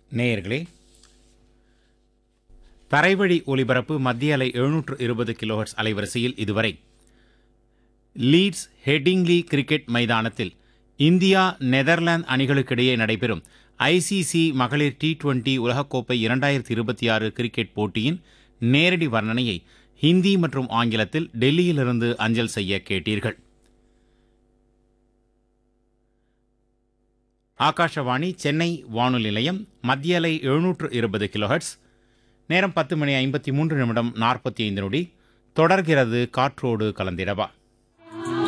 நேயர்களே தரைவழி ஒலிபரப்பு மத்திய அலை எழுநூற்று இருபது கிலோஹெர்ட்ஸ் அலைவரிசையில் இதுவரை லீட்ஸ் ஹெட்டிங்லி கிரிக்கெட் மைதானத்தில் இந்தியா நெதர்லாந்து அணிகளுக்கிடையே நடைபெறும் ஐசிசி மகளிர் டி டுவெண்டி உலகக்கோப்பை இரண்டாயிரத்தி இருபத்தி ஆறு கிரிக்கெட் போட்டியின் நேரடி வர்ணனையை ஹிந்தி மற்றும் ஆங்கிலத்தில் டெல்லியிலிருந்து அஞ்சல் செய்ய கேட்டீர்கள் ஆகாஷவாணி சென்னை வானொலி நிலையம் மத்திய அலை எழுநூற்று இருபது கிலோஹெட்ஸ் நேரம் பத்து மணி ஐம்பத்தி மூன்று நிமிடம் நாற்பத்தி ஐந்து நொடி தொடர்கிறது காற்றோடு கலந்திடவா